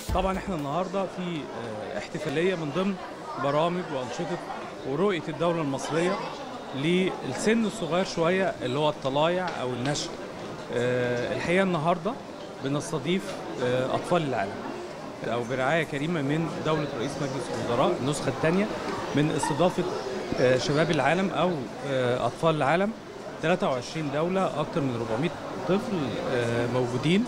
طبعا احنا النهارده في آه، احتفاليه من ضمن برامج وانشطه ورؤيه الدوله المصريه للسن الصغير شويه اللي هو الطلايع او النشء. آه، الحقيقه النهارده بنستضيف آه، اطفال العالم او برعايه كريمه من دوله رئيس مجلس الوزراء النسخه الثانيه من استضافه آه، شباب العالم او آه، اطفال العالم 23 دوله اكثر من 400 طفل آه، موجودين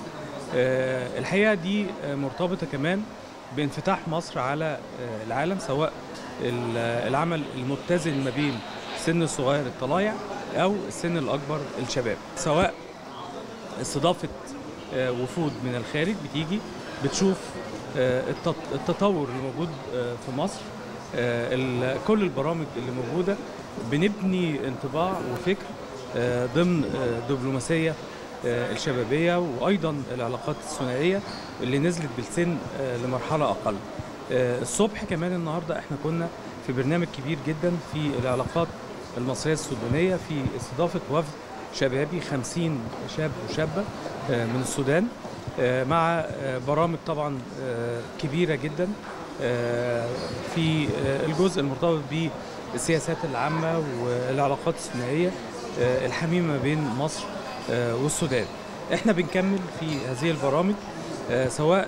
آه، الحقيقه دي آه، مرتبطه كمان بانفتاح مصر على آه، العالم سواء ال- العمل المتزن ما بين السن الصغير الطلايع او السن الاكبر الشباب سواء استضافه آه، وفود من الخارج بتيجي بتشوف آه، التط- التطور اللي موجود آه، في مصر آه، ال- كل البرامج اللي موجوده بنبني انطباع وفكر آه، ضمن آه، دبلوماسيه آه، الشبابيه وايضا العلاقات الثنائيه اللي نزلت بالسن آه، لمرحله اقل. آه، الصبح كمان النهارده احنا كنا في برنامج كبير جدا في العلاقات المصريه السودانيه في استضافه وفد شبابي 50 شاب وشابه آه، من السودان آه، مع آه، برامج طبعا آه، كبيره جدا آه، في آه، الجزء المرتبط بالسياسات العامه والعلاقات الثنائيه آه، الحميمه بين مصر آه، والسودان. احنا بنكمل في هذه البرامج آه، سواء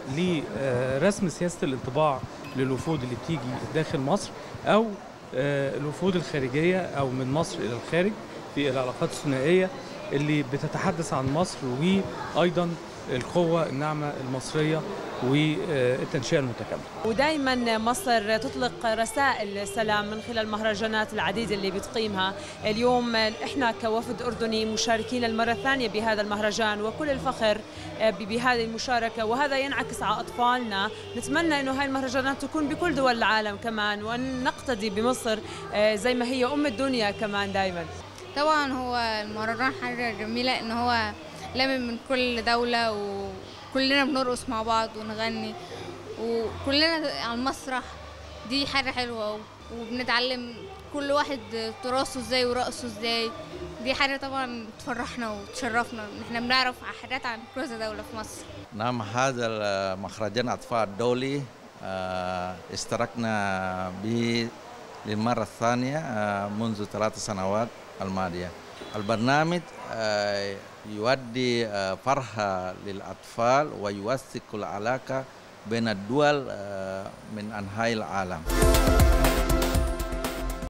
لرسم سياسه الانطباع للوفود اللي بتيجي داخل مصر او آه، الوفود الخارجيه او من مصر الى الخارج في العلاقات الثنائيه اللي بتتحدث عن مصر وايضا القوه الناعمه المصريه والتنشئه المتكامله. ودائما مصر تطلق رسائل سلام من خلال المهرجانات العديدة اللي بتقيمها اليوم احنا كوفد أردني مشاركين المرة الثانية بهذا المهرجان وكل الفخر بهذه المشاركة وهذا ينعكس على أطفالنا نتمنى أنه هاي المهرجانات تكون بكل دول العالم كمان وأن نقتدي بمصر زي ما هي أم الدنيا كمان دائما طبعا هو المهرجان حاجة جميلة ان هو لامم من كل دولة وكلنا بنرقص مع بعض ونغني وكلنا على المسرح دي حاجة حلوة وبنتعلم كل واحد تراثه ازاي ورقصه ازاي دي حاجة طبعا تفرحنا وتشرفنا ان احنا بنعرف حاجات عن كذا دولة في مصر نعم هذا المهرجان أطفال الدولي آه، اشتركنا به للمرة الثانية آه، منذ ثلاث سنوات الماضية البرنامج آه، يؤدي آه، فرحة للأطفال ويوثق العلاقة بين الدول آه، من أنحاء العالم